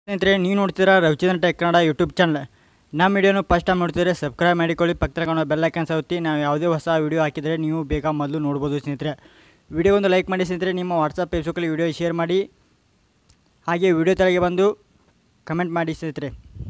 ಸ್ನೇಹಿತರೆ ನೀವು ನೋಡ್ತೀರಾ Ravichandran tech Kannada YouTube channel ನಮ್ಮ ವಿಡಿಯೋನು ಫಸ್ಟ್ ಟೈಮ್ ನೋಡ್ತಿದ್ರೆ ಸಬ್ಸ್ಕ್ರೈಬ್ ಮಾಡಿಕೊಳ್ಳಿ ಪಕ್ಕದ ಕಾಣೋ ಬೆಲ್ ಐಕನ್ ಸೌತಿ ನಾವು ಯಾವುದೇ ಹೊಸ ವಿಡಿಯೋ ಹಾಕಿದರೆ ನೀವು ಬೇಗ ಮೊದಲು ನೋಡ್ಬೋದು ಸ್ನೇಹಿತರೆ ವಿಡಿಯೋ ಒಂದು ಲೈಕ್ ಮಾಡಿ ಸ್ನೇಹಿತರೆ ನಿಮ್ಮ ವಾಟ್ಸಪ್ ಫೇಸ್ಬುಕ್ಕಲ್ಲಿ ವಿಡಿಯೋ ಶೇರ್ ಮಾಡಿ ಹಾಗೆ ವಿಡಿಯೋ ತೆಳಗೆ ಬಂದು ಕಮೆಂಟ್ ಮಾಡಿ ಸ್ನೇಹಿತರೆ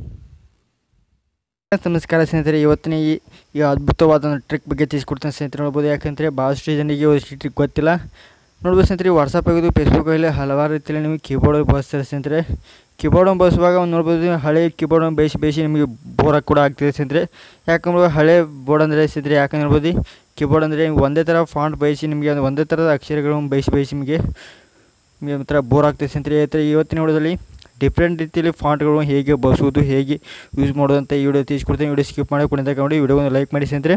ನಮಸ್ಕಾರ ಸ್ನೇಹಿತರೆ ಇವತ್ತಿನ ಈ ಈ ಅದ್ಭುತವಾದ ಒಂದು ಟ್ರಿಕ್ ಬಗ್ಗೆ ತಿಳಿಸ್ಕೊಡ್ತೇನೆ ಸ್ನೇಹಿತರೆ ನೋಡ್ಬೋದು ಯಾಕಂದರೆ ಭಾಳಷ್ಟು ಜನರಿಗೆ ಈ ಟ್ರಿಕ್ ಗೊತ್ತಿಲ್ಲ ನೋಡ್ಬೋದು ಸ್ನೇಹಿತರೆ ವಾಟ್ಸಪ್ ಆಗೋದು ಫೇಸ್ಬುಕ್ಕಲ್ಲಿ ಹಲವಾರು ರೀತಿಯಲ್ಲಿ ನೀವು ಕೀಬೋರ್ಡ್ ಬಳಸ್ತಾರೆ ಸ್ನೇಹಿತರೆ ಕೀಬೋರ್ಡನ್ನು ಬಳಸುವಾಗ ಒಂದು ನೋಡ್ಬೋದು ಹಳೆ ಕೀಬೋರ್ಡನ್ನು ಬೇಯಿಸಿ ಬೇಯಿಸಿ ನಿಮಗೆ ಬೋರ್ ಕೂಡ ಆಗ್ತಿದೆ ಸ್ನೇಹಿತರೆ ಯಾಕಂದ್ರೆ ಹಳೆ ಬೋರ್ಡ್ ಅಂದರೆ ಸ್ನೇಹಿತರೆ ಯಾಕಂದ್ರೆ ನೋಡ್ಬೋದು ಕೀಬೋರ್ಡ್ ಅಂದರೆ ಒಂದೇ ಥರ ಫಾಂಟ್ ಬೇಯಿಸಿ ನಿಮಗೆ ಒಂದು ಒಂದೇ ಥರದ ಅಕ್ಷರಗಳನ್ನು ಬೇಯಿಸಿ ಬೇಯಿಸಿ ನಿಮಗೆ ನಿಮಗೆ ಒಂಥರ ಬೋರ್ ಆಗ್ತದೆ ಸ್ನೇಹಿತರೆ ಈ ಥರ ಇವತ್ತಿನ ವಿಡಿಯೋದಲ್ಲಿ ಡಿಫ್ರೆಂಟ್ ರೀತಿಯಲ್ಲಿ ಫಾಂಟ್ಗಳು ಹೇಗೆ ಬಳಸುವುದು ಹೇಗೆ ಯೂಸ್ ಮಾಡೋದು ಅಂತ ಈ ವಿಡಿಯೋ ತಿಳಿಸ್ಕೊಡ್ತೀನಿ ವಿಡಿಯೋ ಸ್ಕಿಪ್ ಮಾಡಿ ಕೊನೆದಾಗ ನೋಡಿ ವಿಡಿಯೋ ಒಂದು ಲೈಕ್ ಮಾಡಿ ಸ್ನೇಹಿತರೆ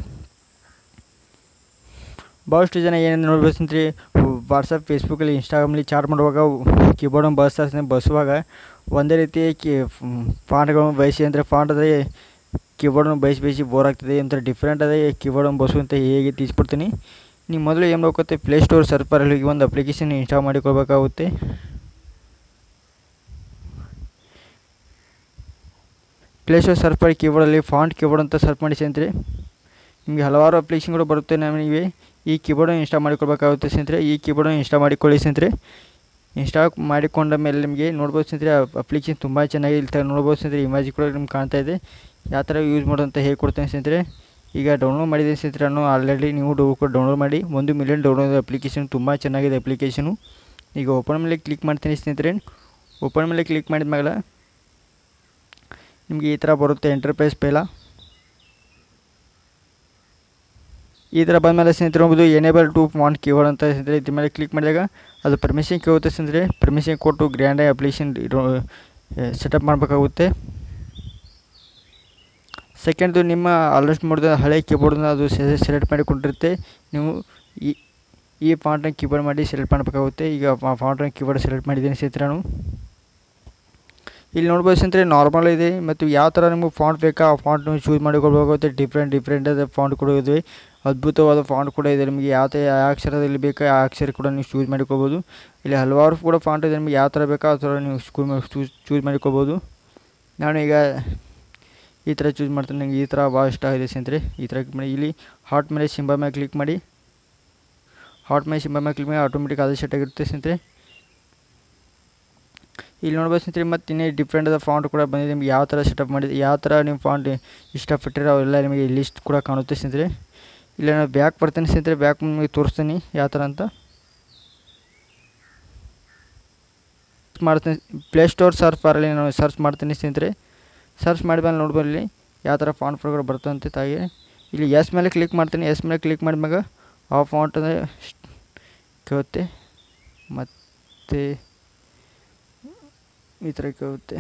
ಭಾಳಷ್ಟು ಜನ ಏನೇನು ನೋಡ್ಬೇಕು ಸ್ನೇಹಿತರೆ ವಾಟ್ಸಪ್ ಫೇಸ್ಬುಕ್ಕಲ್ಲಿ ಇನ್ಸ್ಟಾಗ್ರಾಮಲ್ಲಿ ಚಾಟ್ ಮಾಡುವಾಗ ಕೀಬೋರ್ಡನ್ನು ಬಳಸ್ತಾರೆ ಸ್ನೇಹಿತರೆ ಬಳಸುವಾಗ ಒಂದೇ ರೀತಿ ಕಿ ಫಾಂಟ್ಗಳನ್ನು ಬಯಸಿ ಅಂದರೆ ಫಾಂಟ್ ಅದೇ ಕೀಬೋರ್ಡನ್ನು ಬಯಸಿ ಬಯಸಿ ಬೋರ್ ಆಗ್ತದೆ ಒಂಥರ ಡಿಫ್ರೆಂಟ್ ಅದೇ ಕೀಬೋರ್ಡನ್ನು ಬಳಸುವಂತ ಹೇಗೆ ತಿಳಿಸ್ಕೊಡ್ತೀನಿ ನೀವು ಮೊದಲು ಏನು ಮಾಡ್ಕೊತ್ತೆ ಪ್ಲೇಸ್ಟೋರ್ ಸರ್ಪರಲ್ಲಿ ಹೋಗಿ ಒಂದು ಅಪ್ಲಿಕೇಶನ್ ಇನ್ಸ್ಟಾಲ್ ಮಾಡಿಕೊಳ್ಬೇಕಾಗುತ್ತೆ ಪ್ಲೇಸ್ಟೋರ್ ಸರ್ಚ್ ಮಾಡಿ ಕೀಬೋರ್ಡಲ್ಲಿ ಫಾಂಟ್ ಕೀಬೋರ್ಡ್ ಅಂತ ಸರ್ಚ್ ಮಾಡಿ ಸ್ನೇಹಿತರೆ ನಿಮಗೆ ಹಲವಾರು ಅಪ್ಲಿಕೇಶನ್ಗಳು ಬರುತ್ತೆ ನಮಗೆ ಈ ಕೀಬೋರ್ಡನ್ನು ಇನ್ಸ್ಟಾಲ್ ಮಾಡಿಕೊಳ್ಬೇಕಾಗುತ್ತೆ ಸ್ನೇಹಿತರೆ ಈ ಕೀಬೋರ್ಡನ್ನು ಇನ್ಸ್ಟಾಲ್ ಮಾಡಿಕೊಳ್ಳಿ ಸ್ನೇಹಿತರೆ ಇನ್ಸ್ಟಾಲ್ ಮಾಡಿಕೊಂಡ ಮೇಲೆ ನಿಮಗೆ ನೋಡ್ಬೋದು ಸ್ನೇಹಿತರೆ ಅಪ್ಲಿಕೇಶನ್ ತುಂಬ ಚೆನ್ನಾಗಿ ಇಲ್ಲಿ ನೋಡ್ಬೋದು ಸ್ನೇಹಿತರೆ ಇಮೇಜ್ ಕೂಡ ನಿಮ್ಗೆ ಕಾಣ್ತಾ ಇದೆ ಯಾವ ಥರ ಯೂಸ್ ಮಾಡೋದು ಅಂತ ಹೇಳ್ಕೊಡ್ತೇನೆ ಸ್ನೇಹಿತರೆ ಈಗ ಡೌನ್ಲೋಡ್ ಮಾಡಿದ್ದೀನಿ ಸ್ನೇಹಿತರೆ ನಾನು ಆಲ್ರೆಡಿ ನೀವು ಡೌ ಡೌನ್ಲೋಡ್ ಮಾಡಿ ಒಂದು ಮಿಲಿಯನ್ ಡೌನ್ಲೋಡ್ ಅಪ್ಲಿಕೇಶನ್ ತುಂಬ ಚೆನ್ನಾಗಿದೆ ಅಪ್ಲಿಕೇಶನು ಈಗ ಓಪನ್ ಮೇಲೆ ಕ್ಲಿಕ್ ಮಾಡ್ತೀನಿ ಸ್ನೇಹಿತರೆ ಓಪನ್ ಮೇಲೆ ಕ್ಲಿಕ್ ಮಾಡಿದ ಮೇಲೆ ನಿಮಗೆ ಈ ಥರ ಬರುತ್ತೆ ಎಂಟರ್ಪ್ರೈಸ್ ಪೇಲ ಈ ಥರ ಬಂದಮೇಲೆ ಸ್ನೇಹಿತರೆ ಹೋಗ್ಬೋದು ಎನೇಬಲ್ ಟು ಫಾಂಟ್ ಕೀಬೋರ್ಡ್ ಅಂತ ಸ್ನೇಹಿತರೆ ಇದ್ರ ಮೇಲೆ ಕ್ಲಿಕ್ ಮಾಡಿದಾಗ ಅದು ಪರ್ಮಿಷನ್ ಕೇಳುತ್ತೆ ಸ್ನೇಹಿತರೆ ಪರ್ಮಿಷನ್ ಕೊಟ್ಟು ಗ್ರ್ಯಾಂಡಾಗಿ ಅಪ್ಲಿಕೇಶನ್ ಸೆಟಪ್ ಮಾಡಬೇಕಾಗುತ್ತೆ ಸೆಕೆಂಡ್ದು ನಿಮ್ಮ ಆಲ್ಮೋಸ್ಟ್ ಮಾಡಿದ ಹಳೆ ಕೀಬೋರ್ಡನ್ನ ಅದು ಸೆಲೆಕ್ಟ್ ಮಾಡಿಕೊಂಡಿರುತ್ತೆ ನೀವು ಈ ಈ ಫಾಂಟನ್ನು ಕೀಬೋರ್ಡ್ ಮಾಡಿ ಸೆಲೆಕ್ಟ್ ಮಾಡಬೇಕಾಗುತ್ತೆ ಈಗ ಫಾಂಟನ್ನು ಕೀಬೋರ್ಡ್ ಸೆಲೆಕ್ಟ್ ಮಾಡಿದ್ದೀನಿ ಸ್ನೇಹಿತರೆ ನಾನು ಇಲ್ಲಿ ನೋಡ್ಬೋದು ಸ್ನೇಹಿತರೆ ನಾರ್ಮಲ್ ಇದೆ ಮತ್ತು ಯಾವ ಥರ ನಿಮಗೆ ಫಾಂಟ್ ಬೇಕಾ ಆ ಫಾಂಟ್ನ ಚೂಸ್ ಮಾಡಿಕೊಳ್ಬೇಕಾಗುತ್ತೆ ಡಿಫ್ರೆಂಟ್ ಡಿಫ್ರೆಂಟ್ ಆದ ಫಾಂಟ್ ಕೂಡ ಇದೆ ಅದ್ಭುತವಾದ ಫಾಂಟ್ ಕೂಡ ಇದೆ ನಿಮಗೆ ಯಾವ ಥರ ಯಾವ ಅಕ್ಷರದಲ್ಲಿ ಬೇಕಾ ಆ ಅಕ್ಷರ ಕೂಡ ನೀವು ಚೂಸ್ ಮಾಡಿಕೊಬೋದು ಇಲ್ಲಿ ಹಲವಾರು ಕೂಡ ಫಾಂಟ್ ಇದೆ ನಿಮಗೆ ಯಾವ ಥರ ಬೇಕಾ ಆ ಥರ ನೀವು ಸ್ಕೂಲ್ ಚೂಸ್ ಚೂಸ್ ಮಾಡಿಕೊಬೋದು ನಾನು ಈಗ ಈ ಥರ ಚೂಸ್ ಮಾಡ್ತೀನಿ ನನಗೆ ಈ ಥರ ಭಾಳ ಇಷ್ಟ ಆಗಿದೆ ಸ್ನೇಹಿತರೆ ಈ ಥರ ಕ್ಲಿಕ್ ಮಾಡಿ ಇಲ್ಲಿ ಹಾಟ್ ಮೇಲೆ ಸಿಂಬ ಮೇಲೆ ಕ್ಲಿಕ್ ಮಾಡಿ ಹಾಟ್ ಮೇಲೆ ಸಿಂಬ ಮೇಲೆ ಕ್ಲಿಕ್ ಮಾಡಿ ಆಟೋಮೆಟಿಕ್ ಅದು ಸೆಟ್ ಆಗಿರುತ್ತೆ ಸ್ನೇಹಿತರೆ ಇಲ್ಲಿ ನೋಡ್ಬೋದು ಸ್ನೇಹಿತರೆ ಮತ್ತು ಇನ್ನೇ ಡಿಫ್ರೆಂಟ್ ಆದ ಫಾಂಟ್ ಕೂಡ ಬಂದಿದೆ ನಿಮ್ಗೆ ಯಾವ ಥರ ಸೆಟಪ್ ಮಾಡಿದೆ ಯಾವ ಥರ ನೀವು ಫಾಂಟ್ ಇಷ್ಟಪಟ್ಟಿರೋ ಅವೆಲ್ಲ ನಿಮಗೆ ಲಿಸ್ಟ್ ಕೂಡ ಕಾಣುತ್ತೆ ಸ್ನೇಹಿತರೆ ಇಲ್ಲ ನಾನು ಬ್ಯಾಕ್ ಬರ್ತೀನಿ ಸ್ನೇಹಿತರೆ ಬ್ಯಾಕ್ ನಿಮಗೆ ತೋರಿಸ್ತೀನಿ ಯಾವ ಥರ ಅಂತ ಮಾಡ್ತೀನಿ ಪ್ಲೇಸ್ಟೋರ್ ಸರ್ಚ್ ಬಾರಲ್ಲಿ ನಾನು ಸರ್ಚ್ ಮಾಡ್ತೀನಿ ಸ್ನೇಹಿತರೆ ಸರ್ಚ್ ಮಾಡಿದ್ಮೇಲೆ ನೋಡ್ಬೋದು ಇಲ್ಲಿ ಯಾವ ಥರ ಫಾಂಟ್ ಫೋರ್ಗಳು ಬರ್ತಂತೆ ತಾಯಿ ಇಲ್ಲಿ ಎಸ್ ಮೇಲೆ ಕ್ಲಿಕ್ ಮಾಡ್ತೀನಿ ಎಸ್ ಮೇಲೆ ಕ್ಲಿಕ್ ಮಾಡಿದ್ಮ್ಯಾಗ ಆ ಫಾಂಟ್ ಅಂದರೆ ಕೇಳುತ್ತೆ ಮತ್ತು ಈ ಥರ ಕೇಳುತ್ತೆ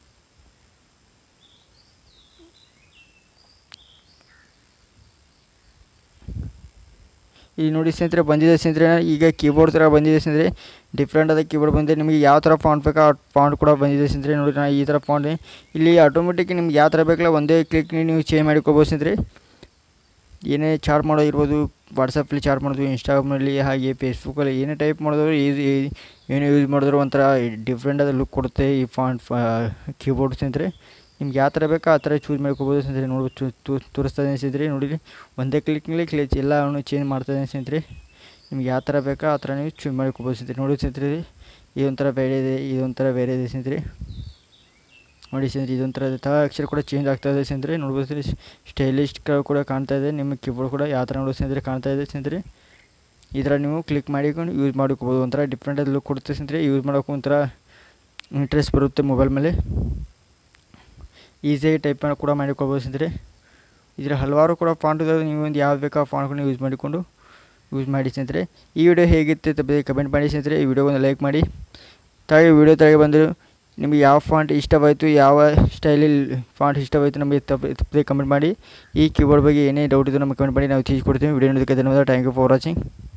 ಈಗ ನೋಡಿ ಸ್ನೇಹಿತರೆ ಬಂದಿದೆ ಸ್ನೇಹಿತರೆ ಈಗ ಕೀಬೋರ್ಡ್ ಥರ ಬಂದಿದೆ ಸ್ನೇಹಿತರೆ ಡಿಫ್ರೆಂಟ್ ಆದ ಕೀಬೋರ್ಡ್ ಬಂದಿದೆ ನಿಮಗೆ ಯಾವ ಥರ ಫಾಂಟ್ ಬೇಕಾ ಆ ಫಾಂಟ್ ಕೂಡ ಬಂದಿದೆ ಸ್ನೇಹಿತರೆ ನೋಡಿ ನಾನು ಈ ಥರ ಫಾಂಟ್ ಇಲ್ಲಿ ಆಟೋಮೆಟಿಕ್ ನಿಮ್ಗೆ ಯಾವ ಥರ ಬೇಕಲ್ಲ ಒಂದೇ ಕ್ಲಿಕ್ ನೀವು ಚೇಂಜ್ ಮಾಡಿಕೊಬೋದು ಸ್ನೇಹಿತರೆ ಏನೇ ಚಾರ್ಟ್ ಮಾಡೋದು ಇರ್ಬೋದು ವಾಟ್ಸಪ್ಪಲ್ಲಿ ಚಾರ್ಟ್ ಮಾಡೋದು ಇನ್ಸ್ಟಾಗ್ರಾಮಲ್ಲಿ ಹಾಗೆ ಫೇಸ್ಬುಕ್ಕಲ್ಲಿ ಏನೇ ಟೈಪ್ ಮಾಡಿದ್ರು ಈಸಿ ಏನು ಯೂಸ್ ಮಾಡಿದ್ರು ಒಂಥರ ಡಿಫ್ರೆಂಟ್ ಆದ ಲುಕ್ ಕೊಡುತ್ತೆ ಈ ಫಾಂಟ್ ಕೀಬೋರ್ಡ್ ಸ್ನೇಹಿತರೆ ನಿಮ್ಗೆ ಯಾವ ಥರ ಬೇಕೋ ಆ ಥರ ಚೂಸ್ ಮಾಡ್ಕೋಬೋದು ಸ್ನೇಹಿತರೆ ನೋಡ್ಬೋದು ತೋರಿಸ್ತಾ ಇದ್ದೀನಿ ಸ್ನೇಹಿತರೆ ನೋಡಿ ಒಂದೇ ಕ್ಲಿಕ್ನಲ್ಲಿ ಕ್ಲಿಚ್ ಎಲ್ಲವನ್ನು ಚೇಂಜ್ ಮಾಡ್ತಾ ಇದ್ದೀನಿ ಸ್ನೇಹಿತರೆ ನಿಮ್ಗೆ ಯಾವ ಥರ ಬೇಕೋ ಆ ಥರ ನೀವು ಚೂಸ್ ಮಾಡ್ಕೋಬೋದು ಸ್ನೇಹಿತರೆ ನೋಡಿ ಸ್ನೇಹಿತರೆ ಇದೊಂಥರ ಬೇರೆ ಇದೆ ಇದೊಂಥರ ಬೇರೆ ಇದೆ ಸ್ನೇಹಿತರೆ ನೋಡಿ ಸ್ನೇಹಿತರೆ ಇದೊಂಥರ ತ ಅಕ್ಷರ ಕೂಡ ಚೇಂಜ್ ಆಗ್ತಾ ಇದೆ ಸ್ನೇಹಿತರೆ ನೋಡ್ಬೋದು ಸ್ಟೈಲಿಶ್ ಕೂಡ ಕಾಣ್ತಾ ಇದೆ ನಿಮ್ಮ ಕೀಬೋರ್ಡ್ ಕೂಡ ಯಾವ ಥರ ನೋಡೋದು ಸ್ನೇಹಿತರೆ ಕಾಣ್ತಾ ಇದೆ ಸ್ನೇಹಿತರೆ ಈ ಥರ ನೀವು ಕ್ಲಿಕ್ ಮಾಡಿಕೊಂಡು ಯೂಸ್ ಮಾಡ್ಕೋಬೋದು ಒಂಥರ ಡಿಫ್ರೆಂಟ್ ಲುಕ್ ಕೊಡುತ್ತೆ ಸ್ನೇಹಿತರೆ ಯೂಸ್ ಮಾಡೋಕೆ ಒಂಥರ ಇಂಟ್ರೆಸ್ಟ್ ಬರುತ್ತೆ ಮೊಬೈಲ್ ಮೇಲೆ ಈಸಿಯಾಗಿ ಟೈಪ್ ಕೂಡ ಮಾಡಿಕೊಳ್ಬೋದು ಸ್ನೇಹಿತರೆ ಇದರ ಹಲವಾರು ಕೂಡ ಫಾಂಟ್ ಇದಾವೆ ನೀವು ಒಂದು ಯಾವ್ದು ಬೇಕಾ ಫಾಂಟ್ಗಳನ್ನ ಯೂಸ್ ಮಾಡಿಕೊಂಡು ಯೂಸ್ ಮಾಡಿ ಸ್ನೇಹಿತರೆ ಈ ವಿಡಿಯೋ ಹೇಗಿತ್ತು ತಪ್ಪದೆ ಕಮೆಂಟ್ ಮಾಡಿ ಸ್ನೇಹಿತರೆ ಈ ವಿಡಿಯೋವನ್ನು ಲೈಕ್ ಮಾಡಿ ತಾಯಿ ವಿಡಿಯೋ ತೆಗೆ ಬಂದರು ನಿಮಗೆ ಯಾವ ಫಾಂಟ್ ಇಷ್ಟವಾಯಿತು ಯಾವ ಸ್ಟೈಲಲ್ಲಿ ಫಾಂಟ್ ಇಷ್ಟವಾಯಿತು ನಮಗೆ ತಪ್ಪದೆ ತಪ್ಪದೆ ಕಮೆಂಟ್ ಮಾಡಿ ಈ ಕೀಬೋರ್ಡ್ ಬಗ್ಗೆ ಏನೇ ಡೌಟ್ ಇದ್ದರೂ ನಮಗೆ ಕಮೆಂಟ್ ಮಾಡಿ ನಾವು ತಿಳಿಸ್ಕೊಡ್ತೀವಿ ವಿಡಿಯೋ ನೋಡೋದಕ್ಕೆ ಧನ್ಯವಾದ ಥ್ಯಾಂಕ್ ಯು ಫಾರ್ ವಾಚಿಂಗ್